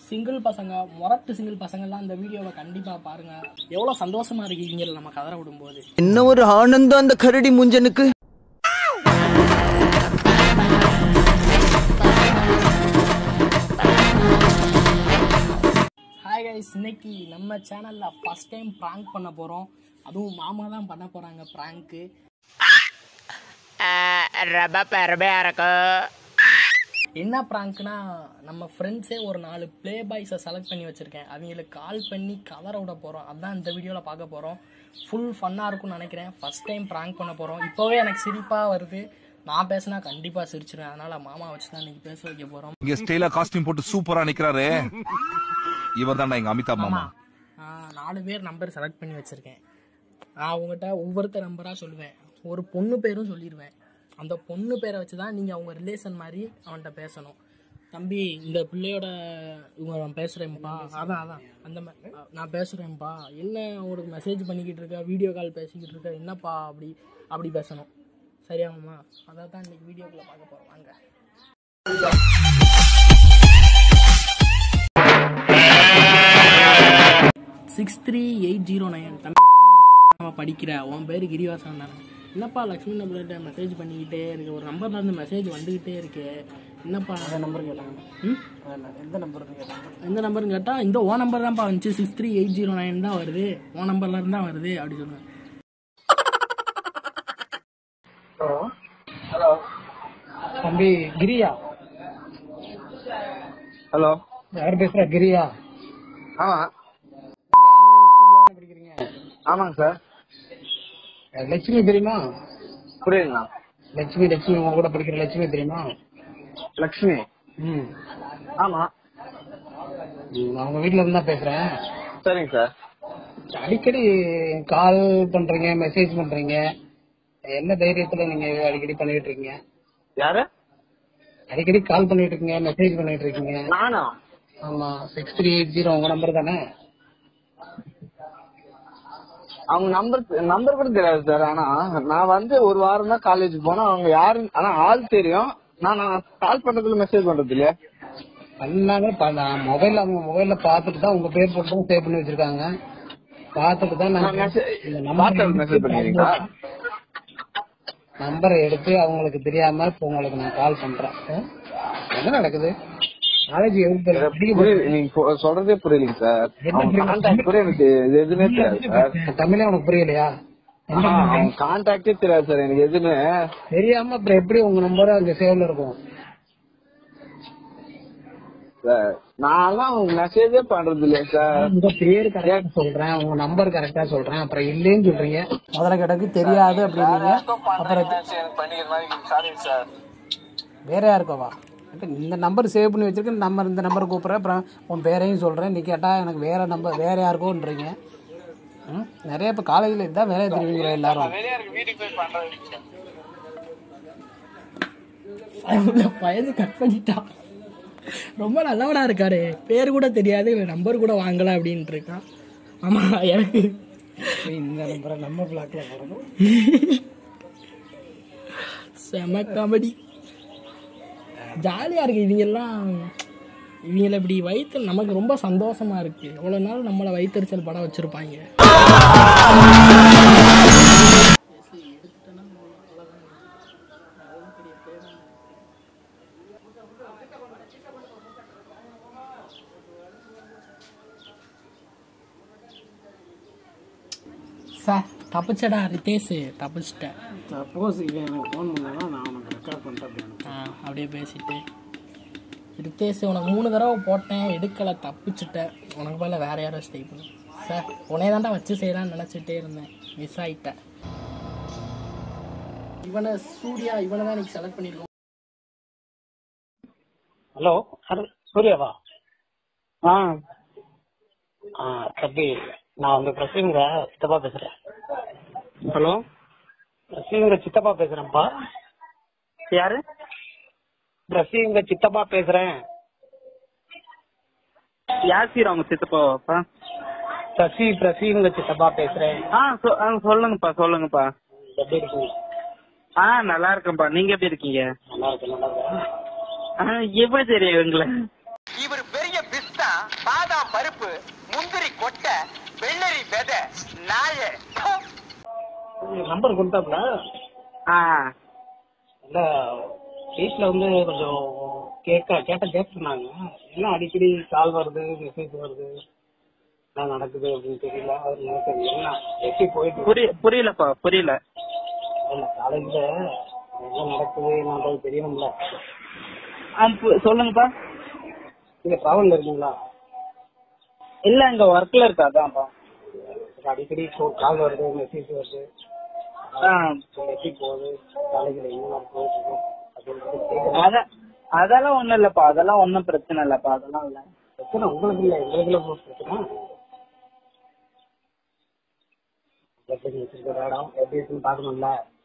Single பசங்க முரட்டு single பசங்கள்லாம் இந்த வீடியோவை கண்டிப்பா பாருங்க எவ்வளவு சந்தோஷமா இருக்கீங்க நம்ம கதற விடும்போது என்ன ஒரு ஆனந்தம் அந்த கரடி முஞ்சனுக்கு ஹாய் கைஸ் இன்னைக்கு நம்ம சேனல்ல ஃபர்ஸ்ட் டைம் ப்ராங்க் பண்ண போறோம் அதுவும் மாமா தான் பண்ண போறாங்க ப்ராங்க்கு ரொம்ப பெருமையா இருக்கு என்ன ப்ராங்க்னா நம்ம ஃப்ரெண்ட்ஸே ஒரு நாலு ப்ளே பாய்ஸை செலக்ட் பண்ணி வச்சிருக்கேன் அவங்களுக்கு கால் பண்ணி கதற விட போறோம் அதான் இந்த வீடியோவில் பார்க்க போறோம் ஃபுல் ஃபன்னாக இருக்கும்னு நினைக்கிறேன் ஃபர்ஸ்ட் டைம் ப்ராங்க் பண்ண போறோம் இப்போவே எனக்கு சிரிப்பாக வருது நான் பேசினா கண்டிப்பாக சிரிச்சிருவேன் அதனால மாமா வச்சு தான் இன்னைக்கு பேச வைக்க போறோம் இங்க ஸ்டைலா காஸ்டியூம் போட்டு சூப்பரா நிக்கிறாரு இவர் தான்டா எங்க அமிதாப் மாமா ஆ, நாலு பேர் நம்பர் செலக்ட் பண்ணி வச்சிருக்கேன் நான் உங்ககிட்ட ஒவ்வொருத்தர் நம்பராக சொல்லுவேன் ஒரு பொண்ணு பேரும் சொல்லிடுவேன் அந்த பொண்ணு பேரை வச்சு தான் நீங்கள் அவங்க ரிலேஷன் மாதிரி அவன்கிட்ட பேசணும் தம்பி இந்த பிள்ளையோட இவங்க நான் பேசுகிறேன்ப்பா அதான் அதான் அந்த மாதிரி நான் பேசுகிறேன்ப்பா என்ன உங்களுக்கு மெசேஜ் பண்ணிக்கிட்டு இருக்க வீடியோ கால் பேசிக்கிட்டு இருக்க என்னப்பா அப்படி அப்படி பேசணும் சரியாமாம்மா அதை தான் இன்னைக்கு வீடியோக்குள்ளே பார்க்க போகிறோம் வாங்க six three eight zero nine தம்பி நான் படிக்கிற உன் பேர் கிரிவாசன் தானே என்னப்பா லக்ஷ்மி நம்பர்கிட்ட மெசேஜ் பண்ணிக்கிட்டே இருக்கு ஒரு நம்பர்ல இருந்து மெசேஜ் வந்துகிட்டே இருக்கு என்னப்பா அந்த நம்பர் கேட்டாங்க ம் எந்த நம்பர் கேட்டாங்க எந்த நம்பர்னு கேட்டால் இந்த ஓ நம்பர் தான்ப்பா வந்துச்சு six three eight zero nine தான் வருது ஓ நம்பர்ல இருந்து தான் வருது அப்படி சொல்லுவேன் தம்பி கிரியா ஹலோ யார் பேசுறா கிரியா ஆமா படிக்கிறீங்க ஆமாங்க சார் லட்சுமி தெரியுமா புரியுதுங்களா லட்சுமி லட்சுமி உங்க கூட படிக்கிற லட்சுமி தெரியுமா லக்ஷ்மி ம் ஆமா ம், நான் உங்க வீட்ல இருந்து தான் பேசுறேன் சரிங்க சார் அடிக்கடி கால் பண்றீங்க மெசேஜ் பண்றீங்க என்ன தைரியத்துல நீங்க அடிக்கடி பண்ணிட்டு இருக்கீங்க யாரு அடிக்கடி கால் பண்ணிட்டு இருக்கீங்க மெசேஜ் பண்ணிட்டு இருக்கீங்க நானா ஆமா சிக்ஸ் த்ரீ எயிட் ஜீரோ உங்க நம்பர் தானே அவங்க நம்பர் நம்பர் கூட தெரியாது சார் ஆனா நான் வந்து ஒரு வாரம் தான் காலேஜ் போனேன் அவங்க யாரு ஆனா ஆள் தெரியும் நான் நான் கால் பண்றதுல மெசேஜ் பண்றது இல்லையா பண்ணாங்க மொபைல் அவங்க மொபைல்ல பாத்துட்டு தான் உங்க பேர் போட்டு தான் சேவ் பண்ணி வச்சிருக்காங்க பாத்துட்டு தான் நான் நான் message- இந்த WhatsApp message பண்ணிருக்கீங்களா? நம்பரை எடுத்து அவங்களுக்கு தெரியாம இப்ப உங்களுக்கு நான் கால் பண்றேன் ஆ? என்ன நடக்குது காலேஜ் புரியுது நீங்க சொ- சொல்றதே புரியலைங்க சார் அவங்க கான்டாக்ட் கூட எனக்கு இது எதுவுமே தெரியாது சார் தமிழே உனக்கு புரியலையா என்ன ஆஹா, பண்றீங்க? அவங்க கான்டாக்டே தெரியாது சார் எனக்கு எதுவுமே தெரியாம அப்புறம் எப்படி உங்க நம்பர் அங்க சேவ்ல இருக்கும் சார் நான்லாம் அவங்க மெசேஜே பண்றது இல்லையா சார் உங்க பேர் கரெக்டா சொல்றேன் உங்க நம்பர் கரெக்டா சொல்றேன் அப்புறம் இல்லைன்னு சொல்றீங்க முதல்ல கிடக்கு தெரியாது அப்படின்னீங்க அப்புறம் சாரி சார் வேற யாருக்கோவா இப்ப இந்த நம்பர் சேவ் பண்ணி வச்சிருக்கேன் நம்பர் இந்த நம்பர் கூப்பிட்றேன் அப்புறம் உன் பேரையும் சொல்கிறேன் நீ கேட்டால் எனக்கு வேற நம்பர் வேற யாருக்கோன்றீங்க ம்? நிறைய இப்போ காலேஜில் இதுதான் வேலையை தெரிவிங்களா எல்லாரும் பயந்து கட் பண்ணிட்டான் ரொம்ப நல்லவனா இருக்காரு பேர் கூட தெரியாது நம்பர் கூட வாங்கல அப்படின்ட்டு இருக்கான் ஆமா எனக்கு இந்த நம்பரை நம்ம பிளாக்ல போடணும் செம காமெடி ஜாலியா இருக்கு இவங்க எல்லாம் இவங்கள இப்படி வயிற்று நமக்கு ரொம்ப சந்தோஷமா இருக்கு எவ்வளவு நாள் நம்மளை வயிற்றுச்சல் படம் வச்சிருப்பாங்க சார் தப்பிச்சடா ரிதேஷ் தப்பிச்சிட்டேன் சப்போஸ் இவன் எனக்கு ஃபோன் பண்ணா நான் உனக்கு ரெக்கார்ட் பண்ணிட்டேன் அப்படின்னு ஆ அப்படியே பேசிட்டு ரித்தேஷ் உனக்கு மூணு தடவை போட்டேன் எடுக்கலை தப்பிச்சிட்டேன் உனக்கு பதிலா வேற யாரும் ஸ்டே பண்ணு சார் உன்னைய தாண்டா வச்சு செய்யலாம்னு நினச்சிட்டே இருந்தேன் மிஸ் ஆயிட்டேன் இவனை சூர்யா இவனை தான் இன்னைக்கு செலக்ட் பண்ணிருக்கோம் ஹலோ சூர்யாவா ஆ ஆ தம்பி நான் வந்து பிரசீங்க சித்தப்பா பேசுறேன் ஹலோ பிரசீங்க சித்தப்பா பேசுறேன்ப்பா யாரு பிரசீங்க சித்தப்பா பேசுறேன் யார் சீர் அவங்க சித்தப்பாப்பா சசி பிரசீங்க சித்தப்பா பேசுறேன் ஆ சொ- ஆ, சொல்லுங்கப்பா சொல்லுங்கப்பா எப்படி இருக்கீங்க ஆ நல்லா இருக்கேன்ப்பா நீங்க எப்படி இருக்கீங்க நல்லா இருக்கு நல்லா இருக்கேன் ஆ, எப்படி தெரியும் உங்களை இவர் பெரிய பிஸ்தா நம்பர் கொடுத்தாப்ல ஆ இல்ல வீட்டில் வந்து கொஞ்சம் கேட்க கேட்ட கேட்டிருந்தாங்க என்ன அடிக்கடி கால் வருது மெசேஜ் வருது என்ன நடக்குது அப்படின்னு தெரியல அது எனக்கு என்ன எப்படி போயிட்டு புரிய புரியலப்பா புரியல இல்ல காலேஜ்ல என்ன நடக்குது என்னன்றது தெரியணும்ல ஆ, பு- சொல்லுங்கப்பா நீங்க டிராவல்ல இருக்கீங்களா இல்ல இங்க ஒர்க்ல இருக்கா அதான்ப்பா அடிக்கடி கால் வருது மெசேஜ் வருது ஆ, எப்படி போகுது காலேஜ்ல என்ன போயிட்டு இருக்கு அப்படின்னு கேட்கறேன் அத அதெல்லாம் ஒண்ணும் இல்லப்பா அதெல்லாம் ஒண்ணும் பிரச்சனை இல்லப்பா அதெல்லாம் இல்ல பிரச்சனை உங்களுக்கு இல்ல எங்களுக்குள்ள போய் பிரச்சனை எப்படி வச்சிருக்கிற இடம் எப்படி இருக்குன்னு பாக்கணும்ல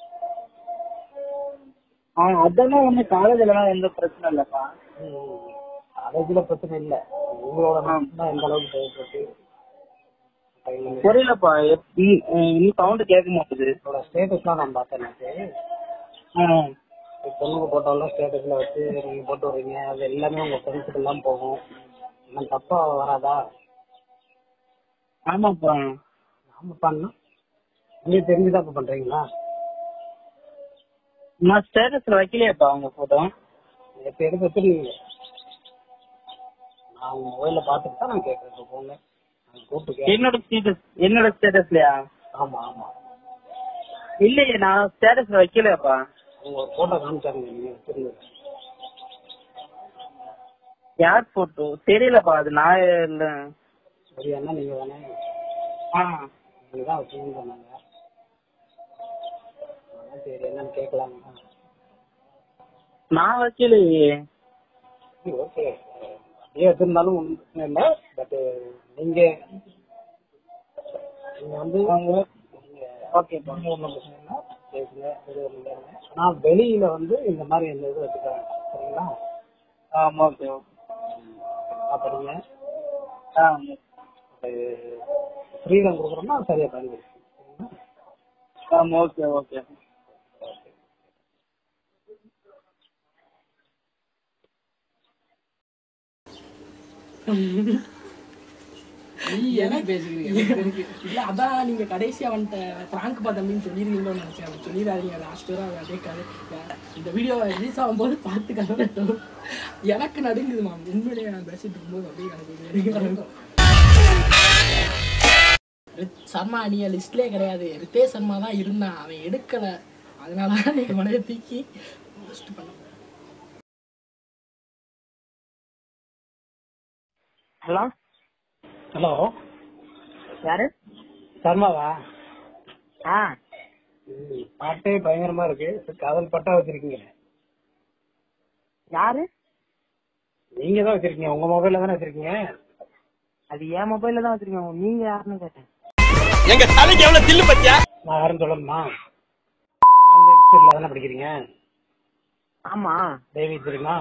ஆ, அதெல்லாம் ஒண்ணு காலேஜ்ல எல்லாம் எந்த பிரச்சனை இல்லப்பா காலேஜ்ல பிரச்சனை இல்ல உங்களோட தான் எந்த அளவுக்கு தேவைப்பட்டு புரியலப்பா எப்- இ- இன்னும் சவுண்ட் கேட்க மாட்டுது உங்களோட ஸ்டேட்டஸ்லாம் நான் பார்த்தேன் எனக்கு ஆ, பொண்ணுங்க போட்டோம்லாம் ஸ்டேட்டஸ்ல வச்சு நீங்க போட்டு வர்றீங்க அது எல்லாமே உங்க ஃப்ரெண்ட்ஸுக்கு எல்லாம் போகும் என்ன தப்பா வராதா ஆமாப்பா நாம பண்ணா நீங்க தெரிஞ்சுதான் இப்ப பண்றீங்களா நான் ஸ்டேட்டஸ்ல வைக்கலையாப்பா உங்க போட்டோ நேற்று எடுத்து வச்சிருந்தீங்க நான் உங்க மொபைல்ல பார்த்துட்டு தான் நான் கேட்கறேன் போங்க நான் கூப்பிட்டு கேட்டேன் என்னோட ஸ்டேட்டஸ் என்னோட ஸ்டேட்டஸ்லயா ஆமா ஆமா இல்லையே நான் ஸ்டேட்டஸ்ல வைக்கலையாப்பா உங்க ஒரு போட்டோ காமிச்சாருங்க நீங்க வச்சிருந்தது யார் போட்டோ தெரியலப்பா அது நான் இல்ல சரி அண்ணா நீங்க தானே ஆ நீங்க தான் வச்சீங்கன்னு சொன்னாங்க அதான் சரி என்னன்னு கேட்கலாம் நான் வைக்கலையே ஓகே அப்படியே வச்சிருந்தாலும் ஒன்றும் பிரச்சனை இல்லை பட் நீங்க நீங்க வந்து ஓகே ஒன்றும் பிரச்சனை இல்லை பேசுங்க இது ஒண்ணும் இல்லை. ஆனா வெளியில வந்து இந்த மாதிரி இந்த இது வச்சுக்கிறாங்க சரிங்களா ஆமா ஓகே அப்படிங்க ஆ ஃப்ரீடம் கொடுக்குறோம்னா சரியா பயன்படுத்தி ஆமா ஓகே ஓகே இல்ல அதான் நீங்க கடைசியா வந்துட்ட பிராங்க் பார்த்தீங்கன்னு சொல்லிருக்கீங்களோன்னு நினைச்சேன் அப்படி சொல்லிடாதீங்க லாஸ்ட் வரை அதை அதே கதை இந்த வீடியோ ரிலீஸ் ஆகும்போது பார்த்து கதை எனக்கு நடுங்குது மேம் உண்மையிலேயே நான் பேசிட்டு இருக்கும்போது அப்படியே எனக்கு நடுங்கும். ரித் சர்மா நீ லிஸ்ட்லேயே கிடையாது ரித்தேஷ் சர்மா தான் இருந்தான் அவன் எடுக்கல அதனால தான் நீ உனைய தூக்கி லிஸ்ட் பண்ண ஹலோ ஹலோ யாரு சர்மாவா ஆ ம், பாட்டே பயங்கரமா இருக்கு காதல் பட்டா வச்சிருக்கீங்க யாரு நீங்க தான் வச்சிருக்கீங்க உங்க மொபைல்ல தானே வச்சிருக்கீங்க அது என் மொபைல்ல தான் வச்சிருக்கேன் நீங்க யாருன்னு கேட்டேன் நான் யாரும் சொல்லணுமா ஆன்லைன் இன்ஸ்டியூட்ல தானே படிக்கிறீங்க ஆமா தேவி தெரியுமா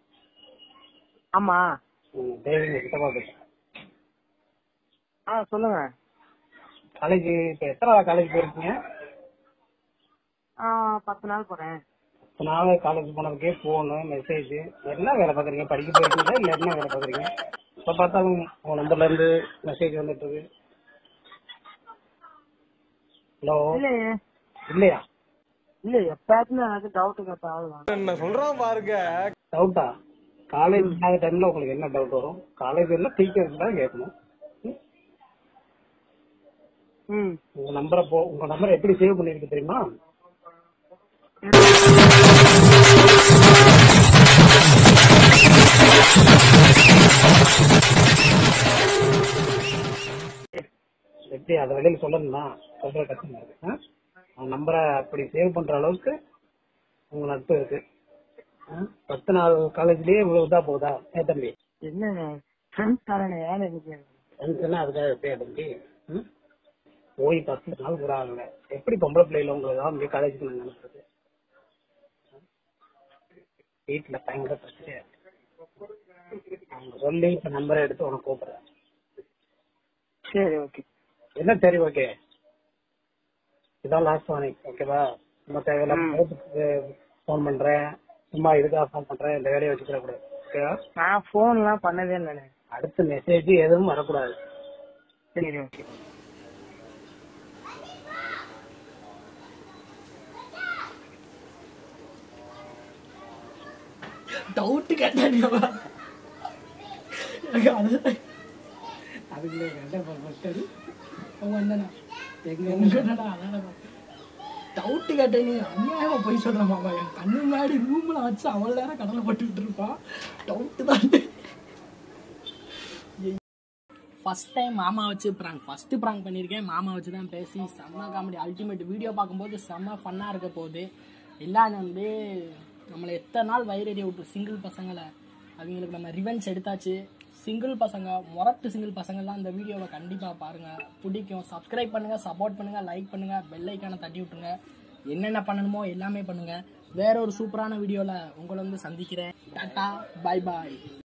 ஆமா ம், தேவி எங்க சித்தப்பா பேசுறேன் ஆ சொல்லுங்க காலேஜ் இப்ப எத்தனை காலேஜ் போயிருக்கீங்க ஆ பத்து நாள் போறேன் இப்ப நாளை காலேஜ் போனதுக்கே போன் மெசேஜ் என்ன வேலை பாக்குறீங்க படிக்க போயிருக்கீங்களா இல்ல என்ன வேலை பாக்குறீங்க இப்ப பார்த்தாலும் உங்க நம்பர்ல இருந்து மெசேஜ் வந்துட்டு இருக்கு ஹலோ இல்லையே இல்லையா இல்ல எப்பயாச்சும் எனக்கு டவுட் கேட்டா அவ்வளவுதான் டவுட்டா காலேஜ் இல்லாத டைம்ல உங்களுக்கு என்ன டவுட் வரும் காலேஜ் எல்லாம் டீச்சர்ஸ் தான் கேட்கணும் ம்? ம் உங்க நம்பரை போ உங்க நம்பரை எப்படி சேவ் பண்ணிருக்கு தெரியுமா எப்படி அதை வெளியில சொல்லணும்னா சொல்ற கஷ்டமா இருக்கு ஆ? உங்க நம்பரை அப்படி சேவ் பண்ற அளவுக்கு உங்க நட்பு இருக்கு ஆ? பத்து நாள் காலேஜ்லயே இவ்வளவு இதா போகுதா ஏ தம்பி என்னங்க ஃப்ரெண்ட்ஸ் தானே ஏன் எனக்கு ஃப்ரெண்ட்ஸ்னா அதுக்காக எப்படியா தம்பி ம்? போய் பத்து நாள் கூட ஆகல எப்படி பொம்பளை பிள்ளைல உங்களுக்கு தான் இங்கே காலேஜுக்கு நான் அனுப்புறது வீட்டுல பயங்கர பிரச்சனையா இருக்கு அவங்க சொல்லி இப்ப நம்பரை எடுத்து உனக்கு கூப்பிடுறேன் சரி ஓகே என்ன சரி ஓகே இதான் லாஸ்ட் வார்னிங் ஓகேவா நம்ம தேவையில்லாம ஃபோன் பண்றேன் சும்மா இதுக்காக ஃபோன் பண்றேன் இந்த வேலையை வச்சுக்கிற கூடாது ஓகேவா நான் போன்லாம் பண்ணதே இல்லைண்ணே அடுத்த மெசேஜ் எதுவும் வரக்கூடாது சரி ஓகே டவுட்டு கேட்டேன் எனக்கு அது அதுக்குள்ளே கண்ட பட்டது அவங்க என்னண்ணா எங்க என்னடா அதான் டவுட்டு கேட்டேன் நீ அநியாயமா போய் சொல்ற மாமா என் கண்ணு முன்னாடி ரூம்ல வச்சு அவ்வளோ நேரம் கடலை பட்டுக்கிட்டு இருப்பான் டவுட்டு தான் ஃபர்ஸ்ட் டைம் மாமா வச்சு ப்ராங்க் ஃபஸ்ட்டு ப்ராங்க் பண்ணியிருக்கேன் மாமா வச்சு தான் பேசி செம்ம காமெடி அல்டிமேட் வீடியோ பார்க்கும்போது செம்ம ஃபன்னாக இருக்க போகுது எல்லாம் வந்து நம்மளை எத்தனை நாள் வயிறறிய விட்டு சிங்கிள் பசங்களை அவங்களுக்கு நம்ம ரிவெஞ்ச் எடுத்தாச்சு சிங்கிள் பசங்க முரட்டு சிங்கிள் பசங்கள்லாம் இந்த வீடியோவை கண்டிப்பாக பாருங்கள் பிடிக்கும் சப்ஸ்கிரைப் பண்ணுங்கள் சப்போர்ட் பண்ணுங்கள் லைக் பண்ணுங்கள் பெல் ஐக்கானை தட்டி விட்டுருங்க என்னென்ன பண்ணணுமோ எல்லாமே பண்ணுங்கள் வேற ஒரு சூப்பரான வீடியோவில் உங்களை வந்து சந்திக்கிறேன் டாட்டா பாய் பாய்